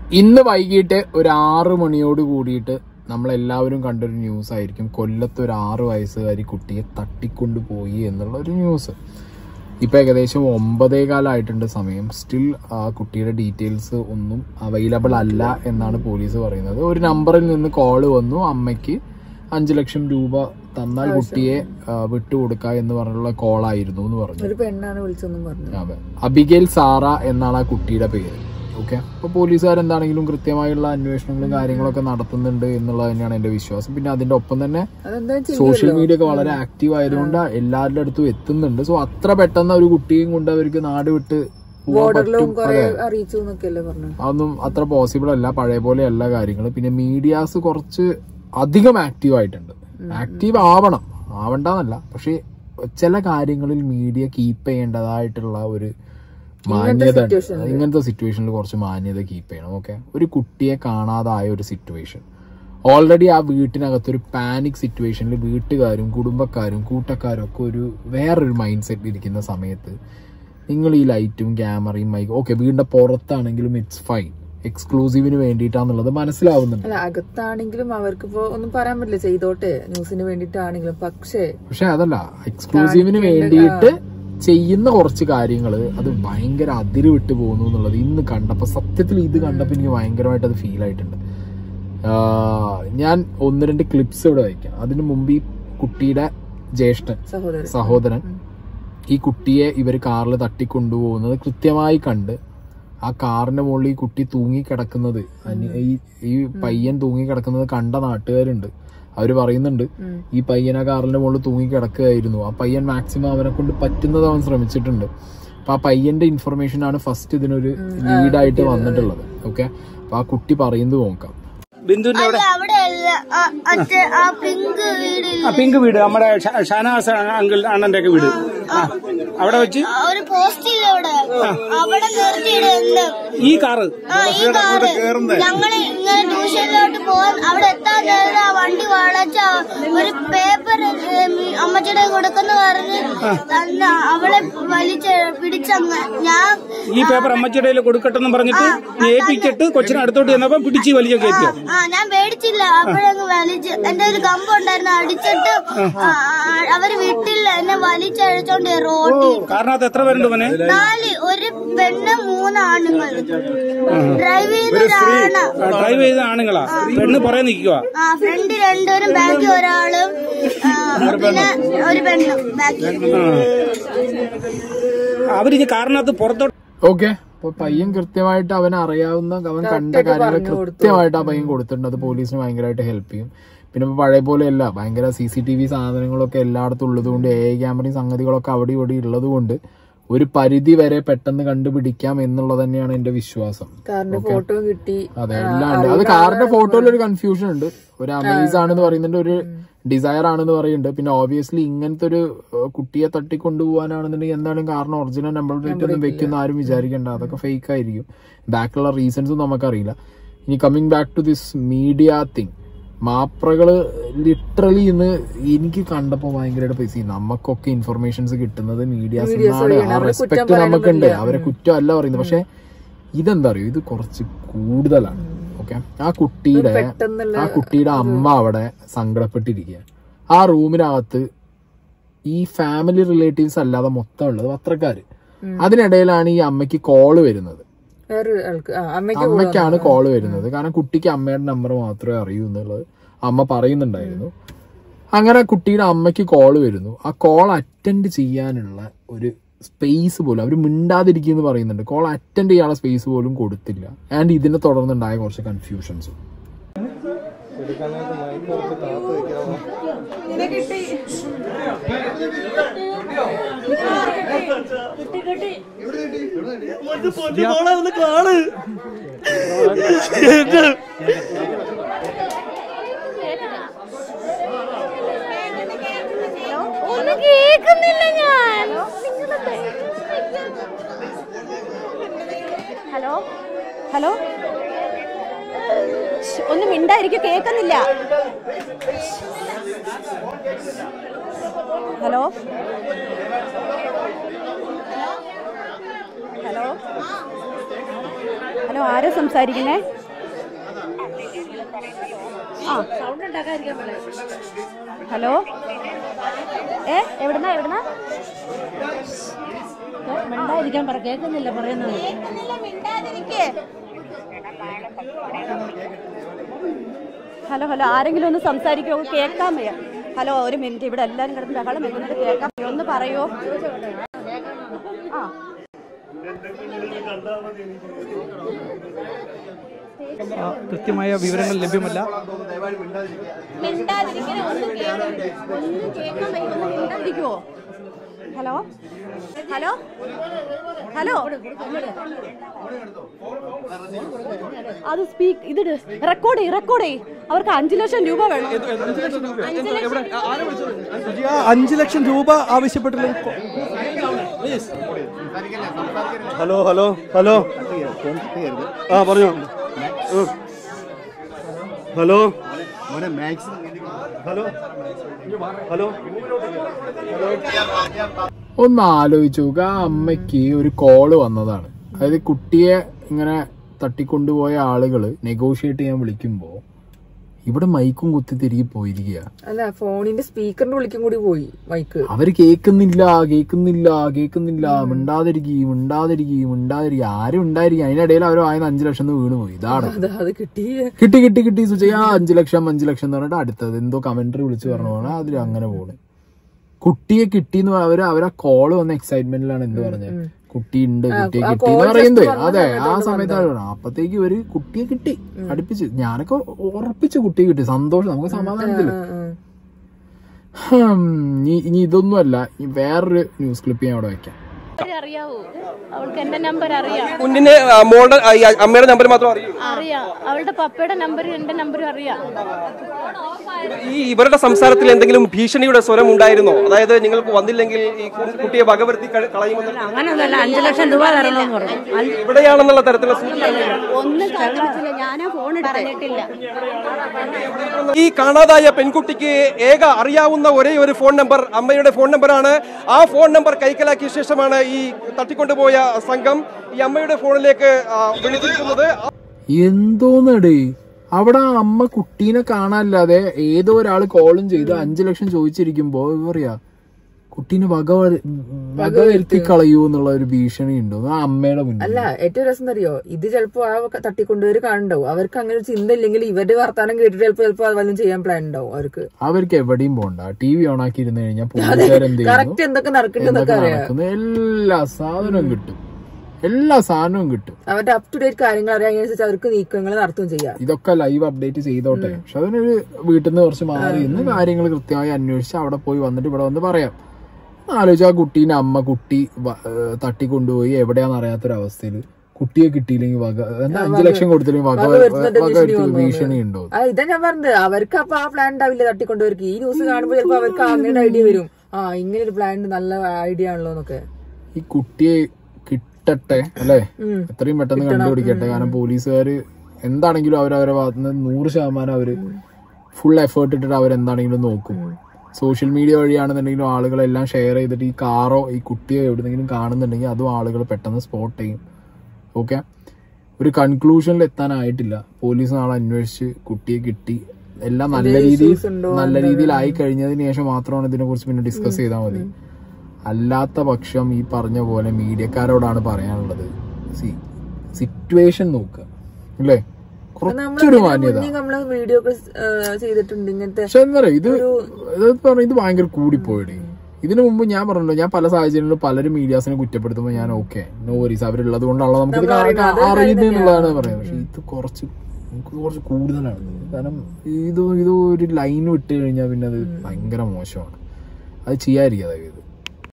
ഇന്ന് വൈകിട്ട് ഒരു ആറ് മണിയോട് കൂടിയിട്ട് നമ്മളെല്ലാവരും കണ്ടൊരു ന്യൂസ് ആയിരിക്കും കൊല്ലത്ത് ഒരു ആറ് വയസ്സുകാരി കുട്ടിയെ തട്ടിക്കൊണ്ടു പോയി എന്നുള്ള ഒരു ന്യൂസ് ഇപ്പൊ ഏകദേശം ഒമ്പതേ കാലമായിട്ടുണ്ട് സമയം സ്റ്റിൽ ആ കുട്ടിയുടെ ഡീറ്റെയിൽസ് ഒന്നും അവൈലബിൾ അല്ല എന്നാണ് പോലീസ് പറയുന്നത് ഒരു നമ്പറിൽ നിന്ന് കോള് വന്നു അമ്മയ്ക്ക് അഞ്ചു ലക്ഷം രൂപ തന്നാൽ കുട്ടിയെ ആ, വിട്ടുകൊടുക്ക എന്ന് പറഞ്ഞുള്ള കോളായിരുന്നു എന്ന് പറഞ്ഞു ഒരു പെണ്ണാണ് വിളിച്ചൊന്നും പറഞ്ഞു അതെ അബിഗേൽ സാറ എന്നാണ് ആ കുട്ടിയുടെ പേര് ഓക്കെ അപ്പൊ പോലീസുകാർ എന്താണെങ്കിലും കൃത്യമായുള്ള അന്വേഷണങ്ങളും കാര്യങ്ങളൊക്കെ നടത്തുന്നുണ്ട് എന്നുള്ളത് തന്നെയാണ് എന്റെ വിശ്വാസം പിന്നെ അതിന്റെ ഒപ്പം തന്നെ അതെന്താ സോഷ്യൽ മീഡിയ ഒക്കെ വളരെ ആക്റ്റീവ് ആയതുകൊണ്ട് എല്ലാവരുടെ അടുത്തും എത്തുന്നുണ്ട് സോ അത്ര പെട്ടെന്ന് ഒരു കുട്ടിയും കൊണ്ട് അവർക്ക് നാട് വിട്ട് പോവാൻ ബോർഡറിലും പറ്റും കൊറേ അതെ അറിയിച്ചു എന്നൊക്കെയല്ലേ പറഞ്ഞു അതൊന്നും അത്ര പോസിബിൾ അല്ല പഴയ പോലെ അല്ല കാര്യങ്ങൾ പിന്നെ മീഡിയാസ് കുറച്ച് അധികം ആക്റ്റീവ് ആയിട്ടുണ്ട് ആക്റ്റീവ് ആവണം ആവണ്ടെന്നല്ല പക്ഷെ ചില കാര്യങ്ങളിൽ മീഡിയ കീപ്പ് ചെയ്യേണ്ടതായിട്ടുള്ള ഒരു മാന്യത ഉണ്ട്. ഇങ്ങനത്തെ സിറ്റുവേഷനിൽ കുറച്ച് മാന്യത കീപ്പ് ചെയ്യണം ഓക്കെ ഒരു കുട്ടിയെ കാണാതായ ഒരു സിറ്റുവേഷൻ ഓൾറെഡി ആ വീട്ടിനകത്ത് ഒരു പാനിക് സിറ്റുവേഷനിൽ വീട്ടുകാരും കുടുംബക്കാരും കൂട്ടക്കാരും ഒക്കെ ഒരു വേറൊരു മൈൻഡ് സെറ്റിൽ ഇരിക്കുന്ന സമയത്ത് നിങ്ങൾ ഈ ലൈറ്റും ക്യാമറയും മൈക്കും ഓക്കെ വീടിന്റെ പുറത്താണെങ്കിലും ഇറ്റ്സ് ഫൈൻ എക്സ്ക്ലൂസീവിന് വേണ്ടിയിട്ടാന്നുള്ളത് മനസ്സിലാവുന്നുണ്ട് അല്ല അകത്താണെങ്കിലും അവർക്ക് ഇപ്പോ ഒന്നും പറയാൻ പറ്റില്ല ചെയ്തോട്ടെ ന്യൂസിന് വേണ്ടിയിട്ടാണെങ്കിലും പക്ഷേ പക്ഷെ അതല്ല എക്സ്ക്ലൂസീവിന് വേണ്ടിയിട്ട് ചെയ്യുന്ന കുറച്ച് കാര്യങ്ങൾ അത് ഭയങ്കര അതിര് വിട്ട് പോകുന്നു എന്നുള്ളത് ഇന്ന് കണ്ടപ്പോ സത്യത്തിൽ ഇത് കണ്ടപ്പോ എനിക്ക് ഭയങ്കരമായിട്ട് അത് ഫീൽ ആയിട്ടുണ്ട് ആഹ് ഞാൻ ഒന്ന് രണ്ട് ക്ലിപ്സ് ഇവിടെ വയ്ക്കാം അതിനു മുമ്പ് ഈ കുട്ടിയുടെ ജ്യേഷ്ഠൻ സഹോദരൻ സഹോദരൻ ഈ കുട്ടിയെ ഇവർ കാറിൽ തട്ടിക്കൊണ്ടുപോകുന്നത് കൃത്യമായി കണ്ട് ആ കാറിന്റെ മുകളിൽ ഈ കുട്ടി തൂങ്ങി കിടക്കുന്നത് അനി- ഈ ഈ പയ്യൻ തൂങ്ങി കിടക്കുന്നത് കണ്ട നാട്ടുകാരുണ്ട് അവര് പറയുന്നുണ്ട് ഉം. ഈ പയ്യൻ ആ കാറിന്റെ മുകളിൽ തൂങ്ങി കിടക്കുകയായിരുന്നു ആ പയ്യൻ മാക്സിമം അവനെ കൊണ്ട് പറ്റുന്നത് അവൻ ശ്രമിച്ചിട്ടുണ്ട് അപ്പൊ ആ പയ്യന്റെ ഇൻഫർമേഷൻ ആണ് ഫസ്റ്റ് ഇതിനൊരു ലീഡായിട്ട് വന്നിട്ടുള്ളത് ഓക്കെ അപ്പൊ ആ കുട്ടി പറയുന്നത് നോക്കാം ബിന്ദുവിന്റെ അവിടെ അവിടെ അല്ല ആ- മറ്റേ ആ പിങ്ക് വീടില്ല ആ പിങ്ക് വീട് നമ്മുടെ ഷ- ഷാനവാസ് അങ്കിൾ അണ്ണന്റെ ഒക്കെ വീട് ആ അവിടെ വെച്ച് ആ ഒരു പോസ്റ്റില്ല അവിടെ അവിടെ നിർത്തിയിടുന്നു ഈ കാറ് ആ ഈ കാറ് ഞങ്ങള് ഇങ്ങനെ ട്യൂഷനിലോട്ട് പോവാൻ അവിടെ എത്താൻ നേരം ആ വണ്ടി വളച്ച ഒരു പേപ്പർ അമ്മച്ചിയുടെ കൊടുക്കുന്ന പറഞ്ഞ് തന്ന അവളെ വലിച്ച് പിടിച്ചങ്ങ് ഞാൻ ഈ പേപ്പർ അമ്മച്ചിയുടെ കയ്യിൽ കൊടുക്കട്ടെന്ന് പറഞ്ഞിട്ട് നീ ഏൽപ്പിച്ചിട്ട് കൊച്ചിനെ അടുത്തോട്ട് ചെന്നപ്പോ പിടിച്ച് വലിയ കയറ്റിയോ ആ ഞാൻ പേടിച്ചില്ല അപ്പോഴങ്ങ് വലിച്ച് എന്റെ ഒരു കമ്പ് ഉണ്ടായിരുന്നു അടിച്ചിട്ട് ആ, ആ, അവര് വിട്ടില്ല എന്നെ വലിച്ചഴിച്ചോണ്ട് റോഡിൽ കാറിനകത്ത് എത്ര പേരുണ്ട് മോനെ നാല് ഒരു പെണ്ണ് മൂന്ന് ആണുങ്ങൾ ഡ്രൈവ് ചെയ്യുന്ന ഒരാണ് ആ, ഡ്രൈവ് ചെയ്ത ആണുങ്ങളാ പെണ്ണ് പുറകെ നിൽക്കുക ആ ഫ്രണ്ട് രണ്ടുപേരും ബാക്കിൽ ഒരാളും ആ, പിന്നെ ഒരു പെണ്ണും ബാക്കിൽ അവര് കാറിനകത്ത് പുറത്തോട്ട് ഓക്കെ അപ്പൊ പയ്യൻ കൃത്യമായിട്ട് അവൻ അറിയാവുന്ന അവൻ കണ്ട കാര്യങ്ങൾ കൃത്യമായിട്ട് ആ പയ്യൻ കൊടുത്തിട്ടുണ്ട് അത് പോലീസിന് ഭയങ്കരമായിട്ട് ഹെൽപ്പ് ചെയ്യും പിന്നെ ഇപ്പൊ പഴയ പോലെയല്ല ഭയങ്കര സി സി ടി വി സാധനങ്ങളൊക്കെ എല്ലായിടത്തും ഉള്ളതുകൊണ്ട് എ ക്യാമറയും സംഗതികളൊക്കെ അവിടെ ഇവിടെ ഉള്ളത് കൊണ്ട് ഒരു പരിധി വരെ പെട്ടെന്ന് കണ്ടുപിടിക്കാം എന്നുള്ളത് തന്നെയാണ് എന്റെ വിശ്വാസം കാറിന്റെ ഫോട്ടോ കിട്ടി അതെ എല്ലാം ഉണ്ട് അത് കാറിന്റെ ഫോട്ടോയിൽ ഒരു കൺഫ്യൂഷൻ ഉണ്ട് ഒരു അമേസ് ആണെന്ന് പറയുന്നുണ്ട് ഒരു ഡിസയർ ആണെന്ന് പറയുന്നുണ്ട് പിന്നെ ഓബിയസ്ലി ഇങ്ങനത്തെ ഒരു ഏഹ്, കുട്ടിയെ തട്ടിക്കൊണ്ടുപോകാനാണെന്നുണ്ടെങ്കിൽ എന്താണ് കാരണം ഒറിജിനൽ നമ്പർ പ്ലേറ്റ് ഒന്നും വെക്കുന്ന ആരും വിചാരിക്കേണ്ട അതൊക്കെ ഫേക്ക് ആയിരിക്കും ബാക്കിയുള്ള റീസൺസും നമുക്കറിയില്ല ഇനി coming back to this media thing മാപ്രകള് ലിറ്ററലി ഇന്ന് എനിക്ക് കണ്ടപ്പോ ഭയങ്കരമായിട്ട് പൈസ നമുക്കൊക്കെ ഇൻഫർമേഷൻസ് കിട്ടുന്നത് മീഡിയാസ് ആ റെസ്പെക്ട് നമുക്കുണ്ട് അവരെ കുറ്റമല്ല പറയുന്നത് പക്ഷെ ഇതെന്താ അറിയോ ഇത് കുറച്ച് കൂടുതലാണ് ഓക്കെ ആ കുട്ടിയുടെ പെട്ടെന്നുള്ള ആ കുട്ടിയുടെ അമ്മ അവിടെ സങ്കടപ്പെട്ടിരിക്കുക ആ റൂമിനകത്ത് ഈ ഫാമിലി റിലേറ്റീവ്സ് അല്ലാതെ മൊത്തം ഉള്ളത് പത്രക്കാര് അതിനിടയിലാണ് ഈ അമ്മയ്ക്ക് കോള് വരുന്നത് വേറൊരു ആൾക്ക് ആ അമ്മയ്ക്ക് അമ്മയ്ക്കാണ് കോള് വരുന്നത് കാരണം കുട്ടിക്ക് അമ്മയുടെ നമ്പർ മാത്രമേ അറിയൂ എന്നുള്ളത് അമ്മ പറയുന്നുണ്ടായിരുന്നു അങ്ങനെ കുട്ടിയുടെ അമ്മയ്ക്ക് കോള് വരുന്നു ആ കോൾ അറ്റൻഡ് ചെയ്യാനുള്ള ഒരു സ്പേസ് പോലും അവർ മിണ്ടാതിരിക്കുമെന്ന് പറയുന്നുണ്ട് കോൾ അറ്റൻഡ് ചെയ്യാനുള്ള സ്പേസ് പോലും കൊടുത്തില്ല ആൻഡ് ഇതിനെ തുടർന്നുണ്ടായ കുറച്ച് കൺഫ്യൂഷൻസും ഒന്നും കേൾക്കുന്നില്ല ഞാൻ ഹലോ ഹലോ ശ്ശ്, ഒന്ന് മിണ്ടായിരിക്കും കേൾക്കുന്നില്ല ഹലോ ഹലോ ഹലോ ആരാ സംസാരിക്കുന്നേ ആ ഹലോ ഏ എവിടുന്നാ എവിടുന്നാ മിണ്ടായിരിക്കാൻ പറ കേൾക്കുന്നില്ല പറയുന്നത് ഹലോ ഹലോ ആരെങ്കിലും ഒന്ന് സംസാരിക്കുമോ കേൾക്കാൻ വയ്യ ഹലോ ഒരു മിനിറ്റ് ഇവിടെ എല്ലാവരും കിടന്ന് ബഹളം വെക്കുന്നത് കേൾക്കാൻ വയ്യ ഒന്ന് പറയോ ആ ആ, കൃത്യമായ വിവരങ്ങൾ ലഭ്യമല്ല മിണ്ടാതിരിക്കണേ ഒന്ന് കേൾക്കാൻ ഒന്ന് കേൾക്കാൻ വയ്യ ഒന്ന് മിണ്ടാതിരിക്കുവോ ഹലോ ഹലോ ഹലോ അത് സ്പീക്ക് ഇത് റെക്കോർഡ് ചെയ് റെക്കോർഡ് ചെയ് അവർക്ക് അഞ്ചു ലക്ഷം രൂപ വേണം സുജിയ അഞ്ചു ലക്ഷം രൂപ ആവശ്യപ്പെട്ടില്ല ഹലോ ഹലോ ഹലോ ആ പറഞ്ഞോ ഉം. ഹലോ ഹലോ ഹലോ ഒന്ന് ആലോചിച്ച് നോക്കുക ആ അമ്മയ്ക്ക് ഒരു കോള് വന്നതാണ് അതായത് കുട്ടിയെ ഇങ്ങനെ തട്ടിക്കൊണ്ടുപോയ ആളുകള് നെഗോഷിയേറ്റ് ചെയ്യാൻ വിളിക്കുമ്പോ ഇവിടെ മൈക്കും കുത്തി തിരികെ പോയിരിക്കുക അല്ല ഫോണിന്റെ സ്പീക്കറിന്റെ വിളിക്കും കൂടി പോയി മൈക്ക് അവര് കേൾക്കുന്നില്ല കേൾക്കുന്നില്ല കേൾക്കുന്നില്ല മിണ്ടാതിരിക്കുക മിണ്ടാതിരിക്കുക മിണ്ടാതിരിക്കുക ആരും ഉണ്ടായിരിക്കും അതിനിടയിൽ അവർ വായന അഞ്ചു ലക്ഷം എന്ന് വീണ് പോയി ഇതാണ് അത് അത് കിട്ടി കിട്ടി കിട്ടി കിട്ടി സുജയ അഞ്ചു ലക്ഷം അഞ്ചു ലക്ഷം എന്ന് പറഞ്ഞിട്ട് അടുത്തത് എന്തോ കമന്ററി വിളിച്ചു പറഞ്ഞു പോണ അതിൽ അങ്ങനെ പോണ് കുട്ടിയെ കിട്ടിന്ന് അവര് അവരാ കോള് വന്ന എക്സൈറ്റ്മെന്റിലാണ് എന്ത് പറഞ്ഞത് കുട്ടി ഉണ്ട് കുട്ടിയെ ആ കിട്ടി call എന്ന് just പറയുന്നത് വന്ന അതെ ആ സമയത്താണ് സമയത്താണ് പറഞ്ഞത്. അപ്പത്തേക്ക് ഒരു കുട്ടിയെ കിട്ടി അടുപ്പിച്ച് ഞാനൊക്കെ ഉറപ്പിച്ച് കുട്ടിയെ കിട്ടി സന്തോഷം നമുക്ക് സമാധാനത്തില് ഹും, ഇനി ഇനി ഇതൊന്നുമല്ല ഇനി വേറൊരു ന്യൂസ് ക്ലിപ്പ് ഞാൻ അവിടെ വെക്കാം അറിയാവൂ അവൾക്ക് എന്റെ നമ്പർ അറിയാം കുഞ്ഞിന്റെ ആ, മോളുടെ ആ, ഈ അമ്മയുടെ നമ്പർ മാത്രം അറിയൂ അറിയാം അവളുടെ പപ്പയുടെ നമ്പറും എന്റെ നമ്പറും അറിയാം ഈ ഇവരുടെ സംസാരത്തിൽ എന്തെങ്കിലും ഭീഷണിയുടെ സ്വരം ഉണ്ടായിരുന്നോ അതായത് നിങ്ങൾക്ക് വന്നില്ലെങ്കിൽ ഈ കു- കുട്ടിയെ വകവരുത്തി കള- കളയുമെന്ന് അങ്ങനെയൊന്നല്ല അഞ്ചു ലക്ഷം രൂപ തരണമെന്ന് പറഞ്ഞു ഇവിടെയാണെന്നുള്ള തരത്തിലുള്ള സൂചന ഒന്നും കാണിച്ചില്ല ഞാനാ ഫോൺ എടുത്തിട്ടില്ല ഈ കാണാതായ പെൺകുട്ടിക്ക് ഏക അറിയാവുന്ന ഒരേ ഒരു ഫോൺ നമ്പർ അമ്മയുടെ ഫോൺ നമ്പറാണ് ആ ഫോൺ നമ്പർ കൈക്കലാക്കിയ ശേഷമാണ് ഈ തട്ടിക്കൊണ്ടുപോയ സംഘം ഈ അമ്മയുടെ ഫോണിലേക്ക് ആ, വിളിച്ചിരിക്കുന്നത് എന്തോന്നടേ അവിടെ ആ അമ്മ കുട്ടീനെ കാണാനില്ലാതെ ഏതോ ഒരാൾ കോളും ചെയ്ത് അഞ്ചു ലക്ഷം ചോദിച്ചിരിക്കുമ്പോ ഇവ പറയാ കുട്ടീനെ വക വ- വക വരുത്തി കളയൂ എന്നുള്ള ഒരു ഭീഷണി ഉണ്ടോ ആ അമ്മയുടെ മുന്നിൽ അല്ല ഏറ്റവും രസം അറിയോ ഇത് ചിലപ്പോ ആ തട്ടിക്കൊണ്ടുവര് കാണണ്ടാവും അവർക്ക് അങ്ങനെ ഒരു ചിന്ത ഇല്ലെങ്കിൽ ഇവരുടെ വർത്താനം കേട്ടിട്ട് ചിലപ്പോ ചിലപ്പോ വല്ലതും ചെയ്യാൻ പ്ലാൻ ഉണ്ടാവും അവർക്ക് അവർക്ക് എവിടെയും പോണ്ട ടി വി ഓൺ ആക്കി ഇരുന്ന് കഴിഞ്ഞാൽ പോലീസുകാരെന്ത് കറക്റ്റ് എന്തൊക്കെ നടക്കുന്നുണ്ടെന്നൊക്കെ എന്തൊക്കെ അറിയാം നടക്കുന്നു എല്ലാ സാധനവും കിട്ടും എല്ലാ സാധനവും കിട്ടും അവരുടെ അപ് ടു ഡേറ്റ് കാര്യങ്ങൾ അറിയാൻ അതിനനുസരിച്ച് അവർക്ക് നീക്കങ്ങൾ നടത്തുകയും ചെയ്യാം ഇതൊക്കെ ലൈവ് അപ്ഡേറ്റ് ചെയ്തോട്ടെ പക്ഷെ അതിനൊരു വീട്ടിൽ നിന്ന് കുറച്ച് മാറി ഇന്ന് കാര്യങ്ങൾ കൃത്യമായി അന്വേഷിച്ച് അവിടെ പോയി വന്നിട്ട് ഇവിടെ വന്ന് പറയാം ആലോചിച്ച ആ കുട്ടീന്റെ അമ്മ കുട്ടി വ- ഏഹ് തട്ടിക്കൊണ്ടുപോയി എവിടെയാന്ന് അറിയാത്തൊരവസ്ഥയില് കുട്ടിയെ കിട്ടിയില്ലെങ്കിൽ വക എന്താ അഞ്ചു ലക്ഷം കൊടുത്തില്ലെങ്കിൽ വക വക വരുത്തുന്നതിന്റെ വക ഭീഷണി വരുത്തുന്ന വന്നു ഭീഷണി ഉണ്ടോ ആ ഇതാ ഞാൻ പറഞ്ഞത് അവർക്ക് അപ്പൊ ആ പ്ലാൻ ഉണ്ടാവില്ല തട്ടിക്കൊണ്ടുവർക്ക് ഈ ന്യൂസ് കാണുമ്പോൾ ചിലപ്പോ അവർക്ക് അങ്ങനെ ഐഡിയ വരും ആ ഇങ്ങനെ ഒരു പ്ലാൻ നല്ല ഐഡിയ ആണല്ലോ എന്നൊക്കെ ഈ കുട്ടിയെ കിട്ടട്ടെ അല്ലെ എത്രയും പെട്ടെന്ന് കണ്ടുപിടിക്കട്ടെ കാരണം പോലീസുകാര് എന്താണെങ്കിലും അവർ അവരെ ഭാഗത്തുനിന്ന് നൂറ് ശതമാനം അവര് ഫുൾ എഫേർട്ട് ഇട്ടിട്ട് അവരെന്താണെങ്കിലും നോക്കും സോഷ്യൽ മീഡിയ വഴിയാണെന്നുണ്ടെങ്കിലും ആളുകളെല്ലാം ഷെയർ ചെയ്തിട്ട് ഈ കാറോ ഈ കുട്ടിയോ എവിടെന്നെങ്കിലും കാണുന്നുണ്ടെങ്കിൽ അതും ആളുകൾ പെട്ടെന്ന് സ്പോട്ട് ചെയ്യും ഓക്കെ ഒരു കൺക്ലൂഷനിൽ എത്താനായിട്ടില്ല പോലീസ് നാളെ അന്വേഷിച്ച് കുട്ടിയെ കിട്ടി എല്ലാം നല്ല രീതിയിൽ നല്ല രീതിയിൽ ആയി കഴിഞ്ഞതിന് ശേഷം മാത്രമാണ് ഇതിനെ കുറിച്ച് പിന്നെ ഡിസ്കസ് ചെയ്താൽ മതി അല്ലാത്ത പക്ഷം ഈ പറഞ്ഞ പോലെ മീഡിയക്കാരോടാണ് പറയാനുള്ളത് സി സിറ്റുവേഷൻ നോക്കുക അല്ലേ കുറച്ചൊരു മാന്യത മുന്നേ നമ്മള് വീഡിയോ ഒക്കെ ഏഹ്, ചെയ്തിട്ടുണ്ട് ഇങ്ങനത്തെ പക്ഷെ എന്താ പറയാ ഇത് ഇത് പറഞ്ഞ ഇത് ഭയങ്കര കൂടിപ്പോയിടേ ഇതിനു മുമ്പ് ഞാൻ പറഞ്ഞല്ലോ ഞാൻ പല സാഹചര്യങ്ങളിലും പലരും മീഡിയാസിനെ കുറ്റപ്പെടുത്തുമ്പോൾ ഞാൻ ഓക്കെ നോ വരീസ് അവരുള്ളത് കൊണ്ടാണല്ലോ നമുക്ക് ഇത് അറിയുന്നുള്ളതാണ് പറയുന്നത് പക്ഷെ ഇത് കുറച്ച് നമുക്ക് കുറച്ച് കൂടുതലാണ് കാരണം ഇത് ഇത് ഒരു ലൈൻ വിട്ട് കഴിഞ്ഞാൽ പിന്നെ അത് ഭയങ്കര മോശമാണ് അത് ചെയ്യാതിരിക്കുക അതായത്